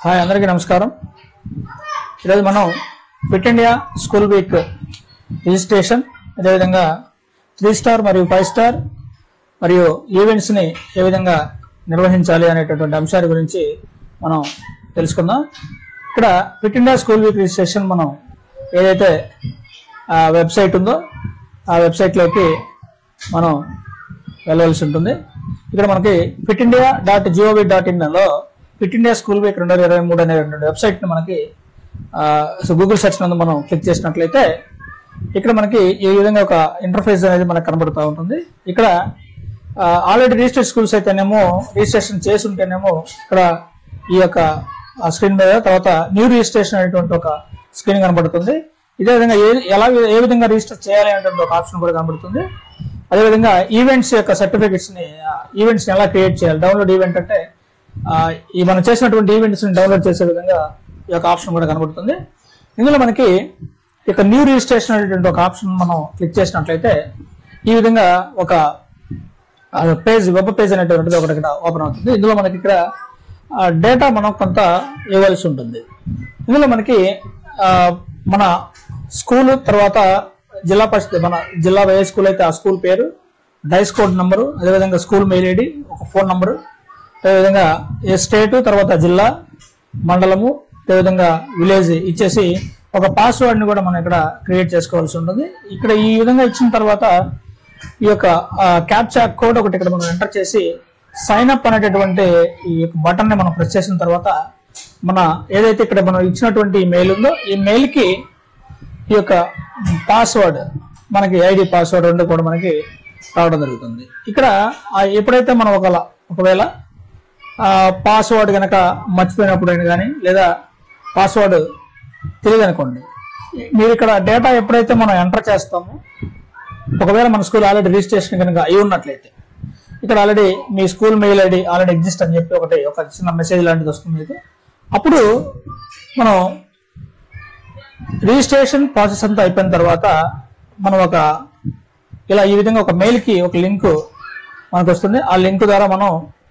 hi అందరికీ నమస్కారం ఈరోజు మనం fit India school week registration అదేవిధంగా త్రీ స్టార్ మరియు ఫైవ్ స్టార్ మరియు ఈవెంట్స్ని ఏ విధంగా నిర్వహించాలి అనేటటువంటి అంశాల గురించి మనం తెలుసుకుందాం ఇక్కడ fit India school week registration మనం ఏదైతే ఆ వెబ్సైట్ ఉందో ఆ వెబ్సైట్లోకి మనం వెళ్ళవలసి ఉంటుంది ఇక్కడ మనకి fit India dot G O V dot ఇన్లో ఫిట్ ఇండియా స్కూల్ వీక్ రెండు వేల ఇరవై మూడు అనేటువంటి వెబ్సైట్ని మనకి సో గూగుల్ సెర్చ్ నందు మనం క్లిక్ చేసినట్లయితే ఇక్కడ మనకి ఈ విధంగా ఒక ఇంటర్ఫేస్ అనేది మనకు కనబడుతూ ఉంటుంది ఇక్కడ ఆల్రెడీ రిజిస్టర్డ్ స్కూల్స్ అయితేనేమో రిజిస్ట్రేషన్ చేసి ఉంటేనేమో ఇక్కడ ఈ యొక్క స్క్రీన్ మీద తర్వాత న్యూ రిజిస్ట్రేషన్ అనేటువంటి ఒక స్క్రీన్ కనబడుతుంది ఇదే విధంగా ఏ ఎలా ఏ విధంగా రిజిస్టర్ చేయాలి అనేటువంటి ఒక ఆప్షన్ కూడా కనబడుతుంది అదేవిధంగా ఈవెంట్స్ యొక్క సర్టిఫికెట్స్ ని ఈవెంట్స్ ని ఎలా క్రియేట్ చేయాలి డౌన్లోడ్ ఈవెంట్ అంటే ఆ, ఈ మనం చేసినటువంటి ఈవెంట్స్ ని డౌన్లోడ్ చేసే విధంగా ఈ యొక్క ఆప్షన్ కూడా కనబడుతుంది ఇందులో మనకి ఇక న్యూ రిజిస్ట్రేషన్ అనేటువంటి ఒక ఆప్షన్ మనం క్లిక్ చేసినట్లయితే ఈ విధంగా ఒక పేజ్ వెబ్ పేజ్ అనేటువంటిది ఒకటి ఇక్కడ ఓపెన్ అవుతుంది ఇందులో మనకి ఇక్కడ డేటా మనం కొంత ఇవ్వాల్సి ఉంటుంది ఇందులో మనకి ఆ, మన స్కూల్ తర్వాత జిల్లా పరిషత్ మన జిల్లా ఏ స్కూల్ అయితే ఆ స్కూల్ పేరు డైస్ కోడ్ నంబరు అదేవిధంగా స్కూల్ మెయిల్ ఐడి ఒక ఫోన్ నంబరు అదేవిధంగా ఏ స్టేటు తర్వాత జిల్లా మండలము అదేవిధంగా విలేజ్ ఇచ్చేసి ఒక పాస్వర్డ్ని కూడా మనం ఇక్కడ క్రియేట్ చేసుకోవాల్సి ఉంటుంది ఇక్కడ ఈ విధంగా ఇచ్చిన తర్వాత ఈ యొక్క క్యాప్చా కోడ్ ఒకటి ఇక్కడ మనం ఎంటర్ చేసి సైన్ అప్ అనేటటువంటి ఈ యొక్క బటన్ ని మనం ప్రెస్ చేసిన తర్వాత మన ఏదైతే ఇక్కడ మనం ఇచ్చినటువంటి మెయిల్ ఉందో ఈ మెయిల్ కి ఈ యొక్క పాస్వర్డ్ మనకి ఐడి పాస్వర్డ్ రెండు కూడా మనకి రావడం జరుగుతుంది ఇక్కడ ఆ ఎప్పుడైతే మనం ఒక ఒకవేళ పాస్వర్డ్ కనుక మర్చిపోయినప్పుడు కానీ లేదా పాస్వర్డ్ తెలియదు అనుకోండి మీరు ఇక్కడ డేటా ఎప్పుడైతే మనం ఎంటర్ చేస్తామో ఒకవేళ మన స్కూల్ ఆల్రెడీ రిజిస్ట్రేషన్ కనుక అయి ఉన్నట్లయితే ఇక్కడ ఆల్రెడీ మీ school mail ID already exist అని చెప్పి ఒకటి ఒక చిన్న మెసేజ్ లాంటిది వస్తుంది మీకు అప్పుడు మనం రిజిస్ట్రేషన్ ప్రాసెస్ అంతా అయిపోయిన తర్వాత మనం ఒక ఇలా ఈ విధంగా ఒక మెయిల్ కి ఒక లింక్ మనకు వస్తుంది ఆ లింక్ ద్వారా మనం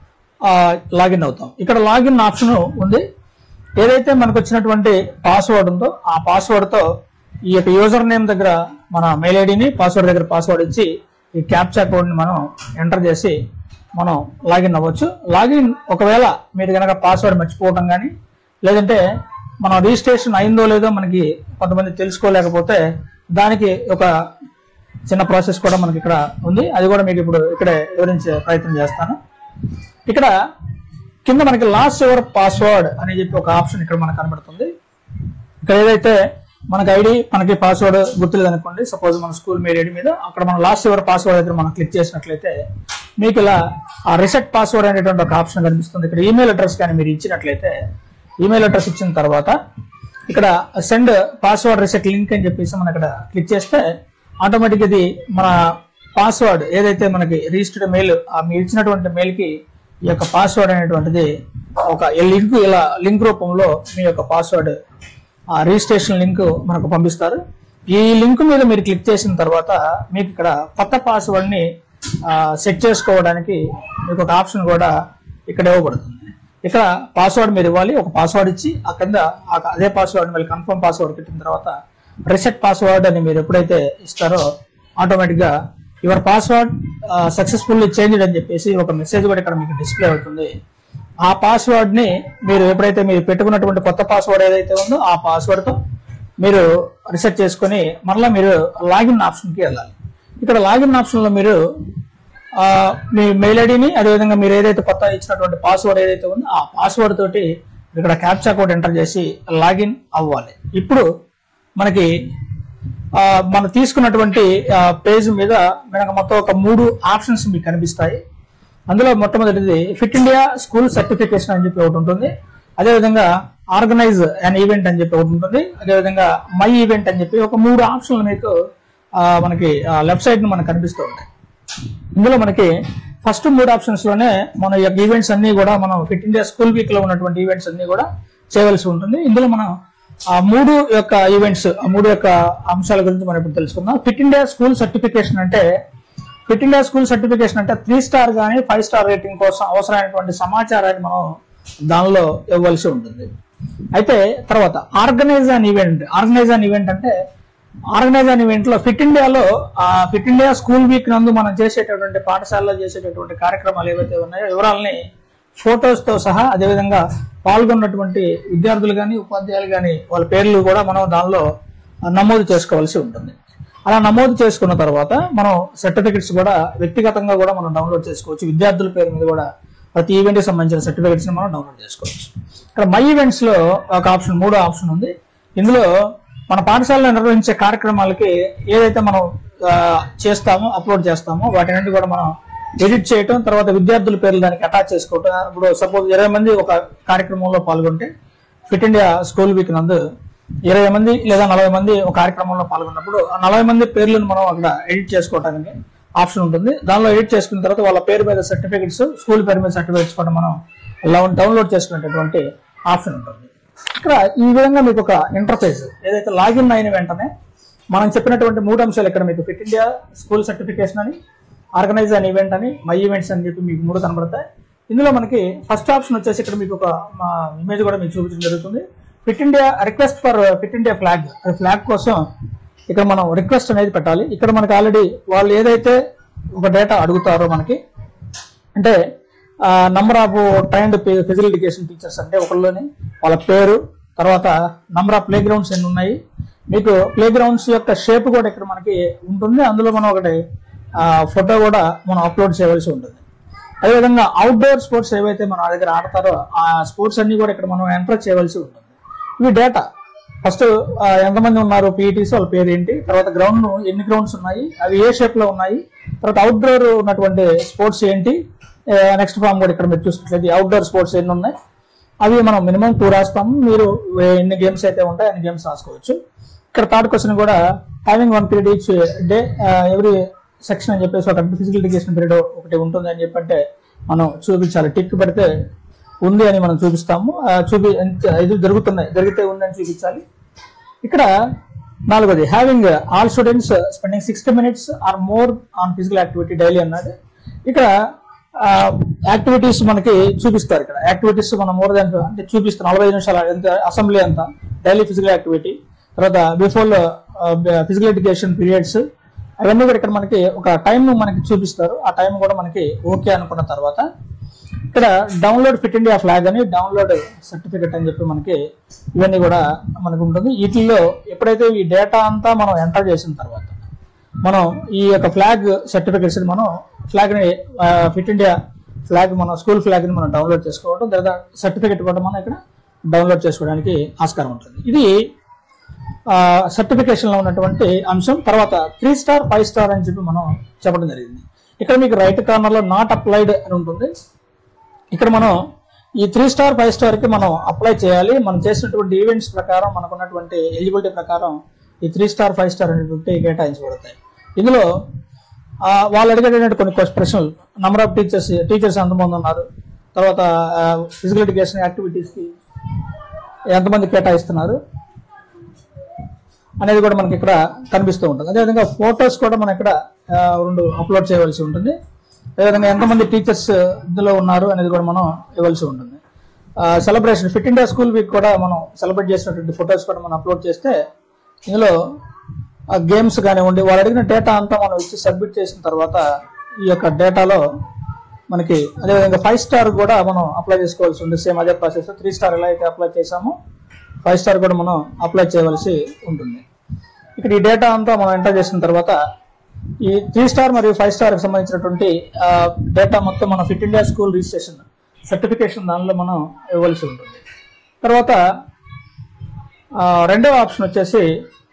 లాగిన్ అవుతాం ఇక్కడ లాగిన్ ఆప్షన్ ఉంది ఏదైతే మనకు వచ్చినటువంటి పాస్వర్డ్ ఉందో ఆ పాస్వర్డ్ తో ఈ యొక్క యూజర్ నేమ్ దగ్గర మన మెయిల్ ఐడిని పాస్వర్డ్ దగ్గర పాస్వర్డ్ ఇచ్చి ఈ క్యాప్చా కోడ్ ని మనం ఎంటర్ చేసి మనం లాగిన్ అవ్వచ్చు లాగిన్ ఒకవేళ మీరు కనుక పాస్వర్డ్ మర్చిపోవడం కానీ లేదంటే మనం రిజిస్ట్రేషన్ అయిందో లేదో మనకి కొంతమంది తెలుసుకోలేకపోతే దానికి ఒక చిన్న ప్రాసెస్ కూడా మనకి ఇక్కడ ఉంది అది కూడా మీకు ఇప్పుడు ఇక్కడే వివరించే ప్రయత్నం చేస్తాను ఇక్కడ కింద మనకి లాస్ట్ యువర్ పాస్వర్డ్ అని చెప్పి ఒక ఆప్షన్ ఇక్కడ మనకు కనబడుతుంది ఇక్కడ ఏదైతే మనకి ఐడి మనకి పాస్వర్డ్ గుర్తులేదు అనుకోండి సపోజ్ మన స్కూల్ మెయిల్ ఐడి మీద అక్కడ మన లాస్ట్ యువర్ పాస్వర్డ్ దగ్గర మనం క్లిక్ చేసినట్లయితే మీకు ఇలా ఆ రిసెట్ పాస్వర్డ్ అనేటువంటి ఒక ఆప్షన్ కనిపిస్తుంది ఇక్కడ ఈమెయిల్ అడ్రస్ కానీ మీరు ఇచ్చినట్లయితే ఈమెయిల్ అడ్రస్ ఇచ్చిన తర్వాత ఇక్కడ సెండ్ పాస్వర్డ్ రిసెట్ లింక్ అని చెప్పేసి మనం ఇక్కడ క్లిక్ చేస్తే ఆటోమేటిక్ ఇది మన పాస్వర్డ్ ఏదైతే మనకి రిజిస్టర్డ్ మెయిల్ ఆ మీరు ఇచ్చినటువంటి మెయిల్ కి ఈ యొక్క పాస్వర్డ్ అనేటువంటిది ఒక లింక్ ఇలా లింక్ రూపంలో మీ యొక్క పాస్వర్డ్ ఆ రిజిస్ట్రేషన్ లింక్ మనకు పంపిస్తారు ఈ లింక్ మీద మీరు క్లిక్ చేసిన తర్వాత మీకు ఇక్కడ కొత్త పాస్వర్డ్ ని సెట్ చేసుకోవడానికి మీకు ఒక ఆప్షన్ కూడా ఇక్కడ ఇవ్వబడుతుంది ఇక్కడ పాస్వర్డ్ మీరు ఇవ్వాలి ఒక పాస్వర్డ్ ఇచ్చి ఆ కింద ఆ- అదే పాస్వర్డ్ మళ్ళీ కన్ఫర్మ్ పాస్వర్డ్ పెట్టిన తర్వాత రిసెట్ పాస్వర్డ్ అని మీరు ఎప్పుడైతే ఇస్తారో ఆటోమేటిక్ గా యువర్ పాస్వర్డ్ సక్సెస్ఫుల్లీ చేంజ్డ్ అని చెప్పేసి ఒక మెసేజ్ కూడా ఇక్కడ మీకు డిస్ప్లే అవుతుంది ఆ పాస్వర్డ్ ని మీరు ఎప్పుడైతే మీరు పెట్టుకున్నటువంటి కొత్త పాస్వర్డ్ ఏదైతే ఉందో ఆ పాస్వర్డ్ తో మీరు రిసెట్ చేసుకొని మరలా మీరు లాగిన్ ఆప్షన్ కి వెళ్ళాలి ఇక్కడ లాగిన్ ఆప్షన్ లో మీరు ఆ, మీ మెయిల్ ఐడిని అదేవిధంగా మీరు ఏదైతే కొత్త ఇచ్చినటువంటి పాస్వర్డ్ ఏదైతే ఉందో ఆ పాస్వర్డ్ తోటి ఇక్కడ క్యాప్చా కోడ్ ఎంటర్ చేసి లాగిన్ అవ్వాలి ఇప్పుడు మనకి ఆ, మనం తీసుకున్నటువంటి పేజ్ మీద మనకు మొత్తం ఒక మూడు ఆప్షన్స్ మీకు కనిపిస్తాయి అందులో మొట్టమొదటిది ఫిట్ ఇండియా స్కూల్ సర్టిఫికేషన్ అని చెప్పి ఒకటి ఉంటుంది అదేవిధంగా ఆర్గనైజ్ అన్ ఈవెంట్ అని చెప్పి ఒకటి ఉంటుంది అదేవిధంగా మై ఈవెంట్ అని చెప్పి ఒక మూడు ఆప్షన్లు మీకు ఆ, మనకి లెఫ్ట్ సైడ్ మనకు కనిపిస్తూ ఉంటాయి ఇందులో మనకి ఫస్ట్ మూడు ఆప్షన్స్ లోనే మన యొక్క ఈవెంట్స్ అన్ని కూడా మనం ఫిట్ ఇండియా స్కూల్ వీక్ లో ఉన్నటువంటి ఈవెంట్స్ అన్ని కూడా చేయవలసి ఉంటుంది ఇందులో మనం ఆ మూడు యొక్క ఈవెంట్స్ ఆ మూడు యొక్క అంశాల గురించి మనం ఇప్పుడు తెలుసుకుందాం ఫిట్ ఇండియా స్కూల్ సర్టిఫికేషన్ అంటే ఫిట్ ఇండియా స్కూల్ సర్టిఫికేషన్ అంటే త్రీ స్టార్ కానీ ఫైవ్ స్టార్ రేటింగ్ కోసం అవసరమైనటువంటి సమాచారాన్ని మనం దానిలో ఇవ్వవలసి ఉంటుంది అయితే తర్వాత organise an event organise an event అంటే ఆర్గనైజ్ అన్ ఈవెంట్ లో ఫిట్ ఇండియాలో ఆ ఫిట్ ఇండియా స్కూల్ వీక్ నందు మనం చేసేటటువంటి పాఠశాలలో చేసేటటువంటి కార్యక్రమాలు ఏవైతే ఉన్నాయో వివరాలని ఫొటోస్ తో సహా అదేవిధంగా పాల్గొన్నటువంటి విద్యార్థులు కానీ ఉపాధ్యాయులు కానీ వాళ్ళ పేర్లు కూడా మనం దానిలో నమోదు చేసుకోవాల్సి ఉంటుంది అలా నమోదు చేసుకున్న తర్వాత మనం సర్టిఫికెట్స్ కూడా వ్యక్తిగతంగా కూడా మనం డౌన్లోడ్ చేసుకోవచ్చు విద్యార్థుల పేరు మీద కూడా ప్రతి ఈవెంట్ కి సంబంధించిన సర్టిఫికెట్స్ ని మనం డౌన్లోడ్ చేసుకోవచ్చు ఇక్కడ మై ఈవెంట్స్ లో ఒక ఆప్షన్ మూడో ఆప్షన్ ఉంది ఇందులో మన పాఠశాలలో నిర్వహించే కార్యక్రమాలకి ఏదైతే మనం ఆ, చేస్తామో అప్లోడ్ చేస్తామో వాటిని కూడా మనం ఎడిట్ చేయటం తర్వాత విద్యార్థుల పేర్లు దానికి అటాచ్ చేసుకోవటం ఇప్పుడు సపోజ్ ఇరవై మంది ఒక కార్యక్రమంలో పాల్గొంటే ఫిట్ ఇండియా స్కూల్ వీక్ నందు ఇరవై మంది లేదా నలభై మంది ఒక కార్యక్రమంలో పాల్గొన్నప్పుడు ఆ నలభై మంది పేర్లను మనం అక్కడ ఎడిట్ చేసుకోవడానికి ఆప్షన్ ఉంటుంది దానిలో ఎడిట్ చేసుకున్న తర్వాత వాళ్ళ పేరు మీద సర్టిఫికెట్స్ స్కూల్ పేరు మీద సర్టిఫికెట్స్ కూడా మనం లవ్- డౌన్లోడ్ చేసుకునేటటువంటి ఆప్షన్ ఉంటుంది ఇక్కడ ఈ విధంగా మీకు ఒక ఇంటర్ఫేస్ ఏదైతే లాగిన్ అయిన వెంటనే మనం చెప్పినటువంటి మూడు అంశాలు ఇక్కడ మీకు ఫిట్ ఇండియా స్కూల్ సర్టిఫికేషన్ అని ఆర్గనైజ్ అన్ ఈవెంట్ అని మై ఈవెంట్స్ అని చెప్పి మీకు మూడు కనబడతాయి ఇందులో మనకి ఫస్ట్ ఆప్షన్ వచ్చేసి ఇక్కడ మీకు ఒక ఇమేజ్ కూడా మీకు చూపించడం జరుగుతుంది fit India request for fit India flag flag కోసం ఇక్కడ మనం రిక్వెస్ట్ అనేది పెట్టాలి ఇక్కడ మనకి ఆల్రెడీ వాళ్ళు ఏదైతే ఒక డేటా అడుగుతారో మనకి అంటే number of trained physical education teachers అంటే ఒకళ్ళని వాళ్ళ పేరు తర్వాత నంబర్ ఆఫ్ ప్లే గ్రౌండ్స్ ఎన్ని ఉన్నాయి మీకు ప్లే గ్రౌండ్స్ యొక్క షేప్ కూడా ఇక్కడ మనకి ఉంటుంది అందులో మనం ఒకటి ఫోటో కూడా మనం అప్లోడ్ చేయవలసి ఉంటుంది అదేవిధంగా అవుట్డోర్ స్పోర్ట్స్ ఏవైతే మనం ఆ దగ్గర ఆడతారో ఆ స్పోర్ట్స్ అన్ని కూడా ఇక్కడ మనం ఎంటర్ చేయవలసి ఉంటుంది ఇవి డేటా ఫస్ట్ ఎంతమంది ఉన్నారు పీఈటీస్ వాళ్ళ పేరు ఏంటి తర్వాత గ్రౌండ్ ఎన్ని గ్రౌండ్స్ ఉన్నాయి అవి ఏ షేప్ లో ఉన్నాయి తర్వాత అవుట్డోర్ ఉన్నటువంటి స్పోర్ట్స్ ఏంటి నెక్స్ట్ ఫామ్ కూడా ఇక్కడ మీరు చూసినట్లయితే అవుట్డోర్ స్పోర్ట్స్ ఎన్ని ఉన్నాయి అవి మనం మినిమం టూ రాస్తాము మీరు ఎన్ని గేమ్స్ అయితే ఉంటాయి అన్ని గేమ్స్ రాసుకోవచ్చు ఇక్కడ థర్డ్ క్వశ్చన్ కూడా having one period each day every section అని చెప్పేసి ఒక ఫిజికల్ ఎడ్యుకేషన్ పీరియడ్ ఒకటి ఉంటుంది అని చెప్పంటే మనం చూపించాలి టిక్ పెడితే ఉంది అని మనం చూపిస్తాము ఆ, చూపి ఎంత- ఇది జరుగుతున్నాయి జరిగితే ఉంది అని చూపించాలి ఇక్కడ నాలుగోది having all students spending sixty minutes or more on physical activity daily అన్నది ఇక్కడ యాక్టివిటీస్ మనకి చూపిస్తారు ఇక్కడ యాక్టివిటీస్ మనం మోర్ దాన్ అంటే చూపిస్తారు నలభై ఐదు నిమిషాల ఎంత అసెంబ్లీ అంతా డైలీ ఫిజికల్ యాక్టివిటీ తర్వాత బిఫోర్ ఫిజికల్ ఎడ్యుకేషన్ పీరియడ్స్ అవన్నీ కూడా ఇక్కడ మనకి ఒక టైం మనకి చూపిస్తారు ఆ టైం కూడా మనకి ఓకే అనుకున్న తర్వాత ఇక్కడ డౌన్లోడ్ ఫిట్ ఇండియా ఫ్లాగ్ అని డౌన్లోడ్ సర్టిఫికెట్ అని చెప్పి మనకి ఇవన్నీ కూడా మనకు ఉంటుంది వీటిల్లో ఎప్పుడైతే ఈ డేటా అంతా మనం ఎంటర్ చేసిన తర్వాత మనం ఈ యొక్క ఫ్లాగ్ సర్టిఫికెట్స్ మనం ఫ్లాగ్ ని ఫిట్ ఇండియా ఫ్లాగ్ మన స్కూల్ ఫ్లాగ్ ని మనం డౌన్లోడ్ చేసుకోవడం లేదా సర్టిఫికెట్ కూడా మనం ఇక్కడ డౌన్లోడ్ చేసుకోవడానికి ఆస్కారం ఉంటుంది ఇది సర్టిఫికేషన్ లో ఉన్నటువంటి అంశం తర్వాత త్రీ స్టార్ ఫైవ్ స్టార్ అని చెప్పి మనం చెప్పడం జరిగింది ఇక్కడ మీకు రైట్ కార్నర్ లో నాట్ అప్లైడ్ అని ఉంటుంది ఇక్కడ మనం ఈ త్రీ స్టార్ ఫైవ్ స్టార్ కి మనం అప్లై చేయాలి మనం చేసినటువంటి ఈవెంట్స్ ప్రకారం మనకు ఉన్నటువంటి ఎలిజిబిలిటీ ప్రకారం ఈ త్రీ స్టార్ ఫైవ్ స్టార్ అనేటువంటి కేటాయించబడతాయి ఇందులో ఆ, వాళ్ళు అడిగేటువంటి కొన్ని క్వశ్చన్ ప్రశ్నలు నంబర్ ఆఫ్ టీచర్స్ టీచర్స్ ఎంతమంది ఉన్నారు తర్వాత ఫిజికల్ ఎడ్యుకేషన్ యాక్టివిటీస్ కి ఎంతమంది కేటాయిస్తున్నారు అనేది కూడా మనకి ఇక్కడ కనిపిస్తూ ఉంటుంది అదేవిధంగా ఫొటోస్ కూడా మనం ఇక్కడ ఆ, రెండు అప్లోడ్ చేయవలసి ఉంటుంది అదేవిధంగా ఎంతమంది టీచర్స్ ఇందులో ఉన్నారు అనేది కూడా మనం ఇవ్వాల్సి ఉంటుంది celebration fit India school week కూడా మనం సెలబ్రేట్ చేసినటువంటి ఫొటోస్ కూడా మనం అప్లోడ్ చేస్తే ఇందులో గేమ్స్ కానివ్వండి వాళ్ళు అడిగిన డేటా అంతా మనం ఇచ్చి సబ్మిట్ చేసిన తర్వాత ఈ యొక్క డేటాలో మనకి అదేవిధంగా ఫైవ్ స్టార్ కూడా మనం అప్లై చేసుకోవాల్సి ఉంది సేమ్ అదే ప్రాసెస్ త్రీ స్టార్ ఎలా అయితే అప్లై చేసామో ఫైవ్ స్టార్ కూడా మనం అప్లై చేయవలసి ఉంటుంది ఇక్కడ ఈ డేటా అంతా మనం ఎంటర్ చేసిన తర్వాత ఈ త్రీ స్టార్ మరియు ఫైవ్ స్టార్ కి సంబంధించినటువంటి డేటా మొత్తం మన fit India school registration certification దానిలో మనం ఇవ్వాల్సి ఉంటుంది తర్వాత ఆ, రెండవ ఆప్షన్ వచ్చేసి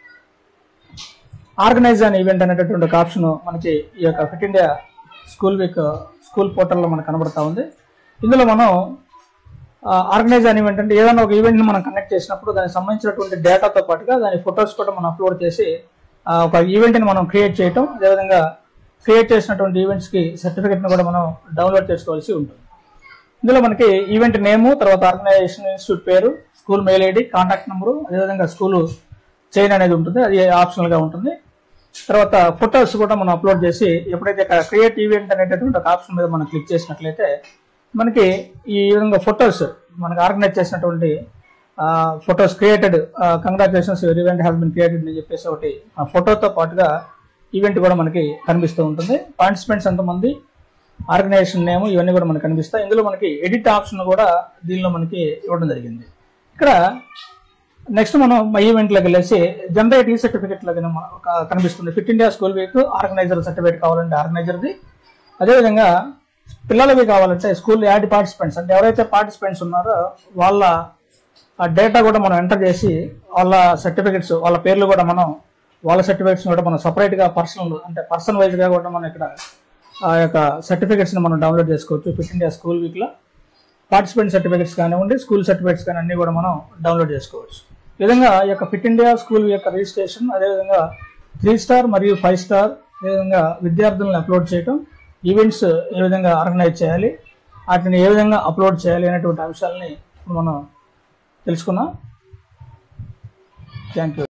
ఆర్గనైజ్ అన్ ఈవెంట్ అనేటటువంటి ఒక ఆప్షన్ మనకి ఈ యొక్క fit India school week school పోర్టల్లో మనకు కనబడతా ఉంది ఇందులో మనం ఆర్గనైజ్ అన్ ఈవెంట్ అంటే ఏదైనా ఒక ఈవెంట్ ని మనం కనెక్ట్ చేసినప్పుడు దానికి సంబంధించినటువంటి డేటాతో పాటుగా దాని ఫొటోస్ కూడా మనం అప్లోడ్ చేసి ఆ, ఒక ఈవెంట్ ని మనం క్రియేట్ చేయటం అదేవిధంగా క్రియేట్ చేసినటువంటి ఈవెంట్స్ కి సర్టిఫికెట్ ని కూడా మనం డౌన్లోడ్ చేసుకోవాల్సి ఉంటుంది ఇందులో మనకి ఈవెంట్ నేము తర్వాత ఆర్గనైజేషన్ ఇన్స్టిట్యూట్ పేరు school mail ID contact number అదేవిధంగా స్కూల్ చైన్ అనేది ఉంటుంది అది ఆప్షనల్ గా ఉంటుంది తర్వాత ఫొటోస్ కూడా మనం అప్లోడ్ చేసి ఎప్పుడైతే క్రియేట్ ఈవెంట్ అనేటటువంటి ఒక ఆప్షన్ మీద మనం క్లిక్ చేసినట్లయితే మనకి ఈ విధంగా ఫొటోస్ మనకి ఆర్గనైజ్ చేసినటువంటి photos created congratulations your event has been created అని చెప్పేసి ఒకటి ఆ ఫోటోతో పాటుగా ఈవెంట్ కూడా మనకి కనిపిస్తూ ఉంటుంది పార్టిసిపెంట్స్ ఎంతమంది ఆర్గనైజేషన్ నేమ్ ఇవన్నీ కూడా మనకి కనిపిస్తాయి ఇందులో మనకి ఎడిట్ ఆప్షన్ కూడా దీనిలో మనకి ఇవ్వడం జరిగింది ఇక్కడ నెక్స్ట్ మనం మై ఈవెంట్లోకి వెళ్ళేసి జనరేట్ ఈ సర్టిఫికెట్ లాగా ఒక కనిపిస్తుంది fit India school week organiser certificate కావాలంటే ఆర్గనైజర్ది అదేవిధంగా పిల్లలవి కావాలంటే స్కూల్ యాడ్ పార్టిసిపెంట్స్ అంటే ఎవరైతే పార్టిసిపెంట్స్ ఉన్నారో వాళ్ళ ఆ డేటా కూడా మనం ఎంటర్ చేసి వాళ్ళ సర్టిఫికెట్స్ వాళ్ళ పేర్లు కూడా మనం వాళ్ళ సర్టిఫికెట్స్ కూడా మనం సపరేట్గా పర్సనల్ అంటే పర్సన్ వైజ్గా కూడా మనం ఇక్కడ ఆ యొక్క సర్టిఫికెట్స్ని మనం డౌన్లోడ్ చేసుకోవచ్చు ఫిట్ ఇండియా స్కూల్ వీక్లో పార్టిసిపెంట్ సర్టిఫికెట్స్ కానివ్వండి స్కూల్ సర్టిఫికెట్స్ కానీ అన్ని కూడా మనం డౌన్లోడ్ చేసుకోవచ్చు ఈ విధంగా ఈ యొక్క ఫిట్ ఇండియా స్కూల్ యొక్క రిజిస్ట్రేషన్ అదేవిధంగా త్రీ స్టార్ మరియు ఫైవ్ స్టార్ అదేవిధంగా విద్యార్థులను అప్లోడ్ చేయటం ఈవెంట్స్ ఏ విధంగా ఆర్గనైజ్ చేయాలి వాటిని ఏ విధంగా అప్లోడ్ చేయాలి అనేటువంటి అంశాలని ఇప్పుడు మనం తెలుసుకున్నాం థ్యాంక్ యూ